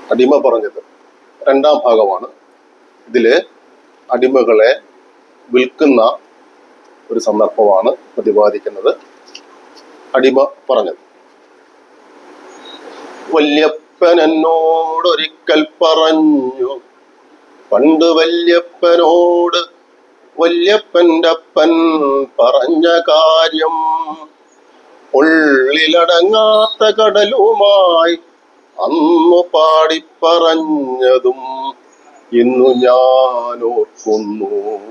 അടിമ പറഞ്ഞത് രണ്ടാം ഭാഗമാണ് ഇതില് അടിമകളെ വിൽക്കുന്ന ഒരു സന്ദർഭമാണ് പ്രതിപാദിക്കുന്നത് അടിമ പറഞ്ഞത് വല്യപ്പൻ എന്നോടൊരിക്കൽ പറഞ്ഞു പണ്ട് വല്യപ്പനോട് വല്യപ്പൻ്റെ അപ്പൻ പറഞ്ഞ കാര്യം ഉള്ളിലടങ്ങാത്ത കടലുമായി അന്നു പാടിപ്പറഞ്ഞതും ഇന്നു ഞാൻ ഓർക്കുന്നു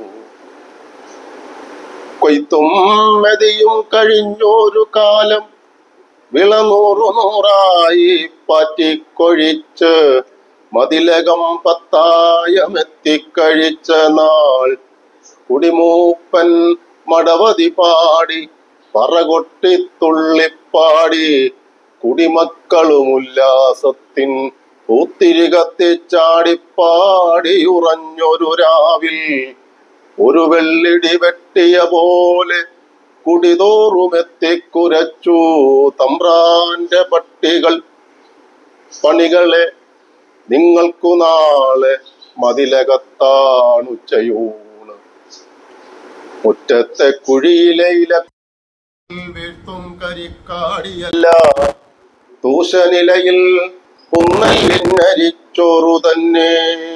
കൊയ്ത്തും മെതിയും കഴിഞ്ഞൊരു കാലം വിളനൂറു നൂറായി പാറ്റിക്കൊഴിച്ച് മതിലകം പത്തായമെത്തിക്കഴിച്ച നാൾ കുടിമൂപ്പൻ മടവതി പാടി പറകൊട്ടി തുള്ളിപ്പാടി കുടിമക്കളുമുല്ലാസത്തിൻ പൂത്തിരി കത്തിച്ചാടിപ്പാടി ഉറഞ്ഞൊരു രാവിൽ ഒരു വെള്ളിടി വെട്ടിയ പോലെ കുടിതോറുമെത്തിക്കുരച്ചു തമ്പ്രാന്റെ പട്ടികൾ പണികളെ നിങ്ങൾക്കു നാളെ മതിലകത്താണുച്ചയൂണ് മുറ്റത്തെ കുഴിയിലെ ഇല വീഴ്ത്തും കരിക്കാടിയല്ല തൂശനിലയിൽ കുന്നലിന്നരിച്ചോറു തന്നെ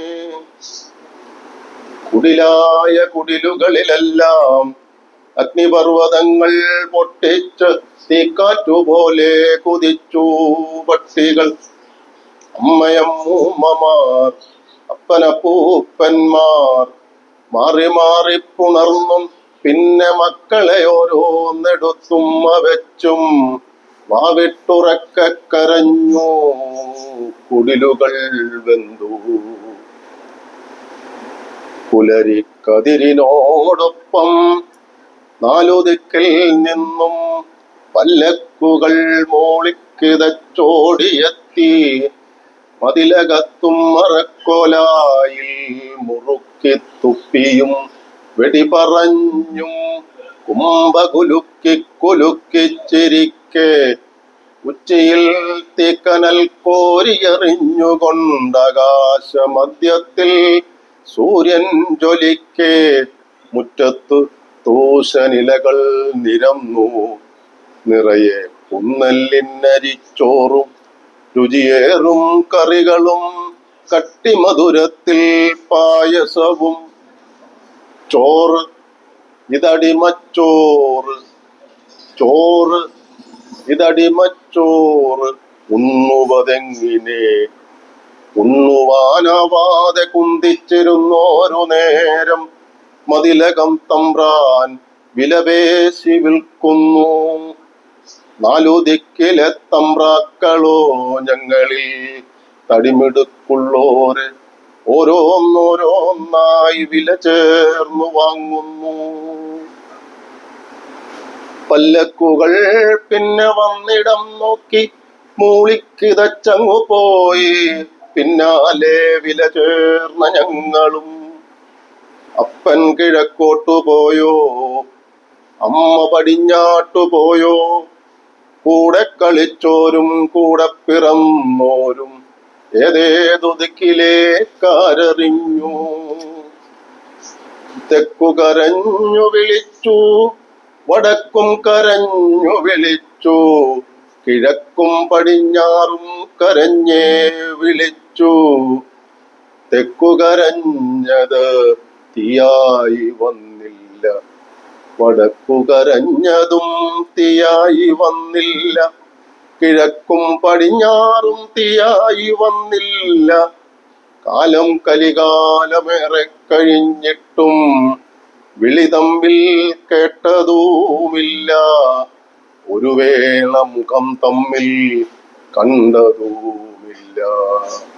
കുടിലായ കുടിലുകളിലെല്ലാം അഗ്നിപർവ്വതങ്ങൾ പൊട്ടിച്ച് തീക്കാറ്റുപോലെ കുതിച്ചു പട്ടികൾ അമ്മയമ്മൂമ്മമാർ അപ്പനപ്പൂപ്പന്മാർ മാറി മാറി പുണർന്നും പിന്നെ മക്കളെ ഓരോന്നെടുത്തും വെച്ചും വാവിട്ടുറക്ക കരഞ്ഞു കുടിലുകൾ വെന്തു പുലരിക്കതിരിനോടൊപ്പം നാലുദിക്കിൽ നിന്നും പല്ലക്കുകൾ മോളിക്കിതച്ചോടിയെത്തി മതിലകത്തും മറക്കോലായിൽ മുറുക്കി തുപ്പിയും വെടി പറഞ്ഞും കുംഭകുലുക്കി കുലുക്കിച്ചിരിക്കെ ഉച്ചയിൽ തീക്കനൽ കോരിയെറിഞ്ഞുകൊണ്ടകാശ മധ്യത്തിൽ സൂര്യൻ ജ്വലിക്കെ മുറ്റത്തു തൂശനിലകൾ നിരന്നു നിറയെ പുന്നല്ലിന്നരിച്ചോറും രുചിയേറും കറികളും കട്ടിമധുരത്തിൽ പായസവും ചോറ് ഇതടിമച്ചോറ് ചോറ് ഇതടിമച്ചോറ് ഉണ്ണുവതെങ്ങിനെ ഉണ്ണുവാനാവാതെ കുന്തിച്ചിരുന്നോരു നേരം മതിലകം തമ്പ്രാൻ വിലപേശി വിൽക്കുന്നു നാലു ദിക്കിലെ തമ്പ്രാക്കളോ ഞങ്ങളിൽ തടിമിടുക്കുള്ളോര് ഓരോന്നോരോന്നായി വില ചേർന്നു വാങ്ങുന്നു പല്ലക്കുകൾ പിന്നെ വന്നിടം നോക്കി മൂളിക്കിതച്ചങ്ങു പോയി പിന്നാലെ വില ചേർന്ന ഞങ്ങളും അപ്പൻ കിഴക്കോട്ടു പോയോ അമ്മ പടിഞ്ഞാട്ടു പോയോ കൂടെ കളിച്ചോരും കൂടെ പിറന്നോരും ഏതേതു ദിക്കിലേക്കാരറിഞ്ഞു തെക്കു കരഞ്ഞു വിളിച്ചു വടക്കും കരഞ്ഞു വിളിച്ചു കിഴക്കും പടിഞ്ഞാറും കരഞ്ഞേ വിളിച്ചു തെക്കു കരഞ്ഞത് തീയായി വന്നില്ല വടക്കു കരഞ്ഞതും തീയായി വന്നില്ല കിഴക്കും പടിഞ്ഞാറും തീയായി വന്നില്ല കാലം കലികാലമേറെ കഴിഞ്ഞിട്ടും വിളി തമ്മിൽ കേട്ടതുമില്ല ഒരു വേള മുഖം തമ്മിൽ കണ്ടതുമില്ല